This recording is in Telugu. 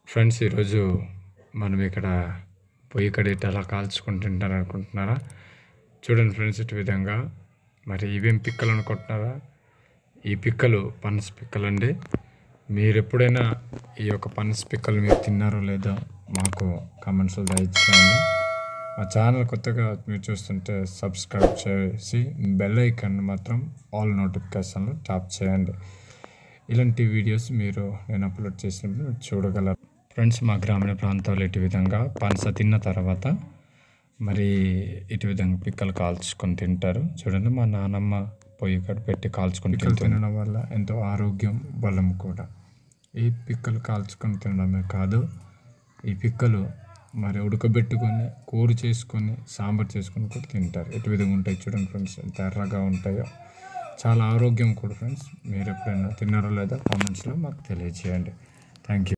ఫ్రెండ్స్ ఈరోజు మనం ఇక్కడ పొయ్యి కడిగితే ఎలా కాల్చుకొని తింటారు అనుకుంటున్నారా చూడండి ఫ్రెండ్స్ ఇటు విధంగా మరి ఇవేం పిక్కలు అనుకుంటున్నారా ఈ పిక్కలు పనస పిక్కలు అండి మీరు ఎప్పుడైనా ఈ యొక్క పనస పిక్కలు మీరు తిన్నారో లేదో మాకు కామెంట్స్లో దయచేయండి మా ఛానల్ కొత్తగా మీరు చూస్తుంటే సబ్స్క్రైబ్ చేసి బెల్ ఐకాన్ మాత్రం ఆల్ నోటిఫికేషన్లు ట్యాప్ చేయండి ఇలాంటి వీడియోస్ మీరు నేను అప్లోడ్ చేసినప్పుడు మీరు చూడగలరు ఫ్రెండ్స్ మా గ్రామీణ ప్రాంతాల్లో ఇటు విధంగా పనస తిన్న తర్వాత మరి ఇటు విధంగా పిక్కలు కాల్చుకొని తింటారు చూడండి మా నానమ్మ పొయ్యి కాడ పెట్టి కాల్చుకొని తినడం వల్ల ఎంతో ఆరోగ్యం బలం కూడా ఈ పిక్కలు కాల్చుకొని తినడమే కాదు ఈ పిక్కలు మరి ఉడకబెట్టుకొని కూర చేసుకొని సాంబార్ చేసుకొని కూడా తింటారు ఎటు విధంగా ఉంటాయి చూడండి ఫ్రెండ్స్ ఎంత ఎర్రగా ఉంటాయో చాలా ఆరోగ్యం కూడా ఫ్రెండ్స్ మీరు ఎప్పుడైనా తిన్నారో లేదో కామెంట్స్లో మాకు తెలియజేయండి థ్యాంక్ యూ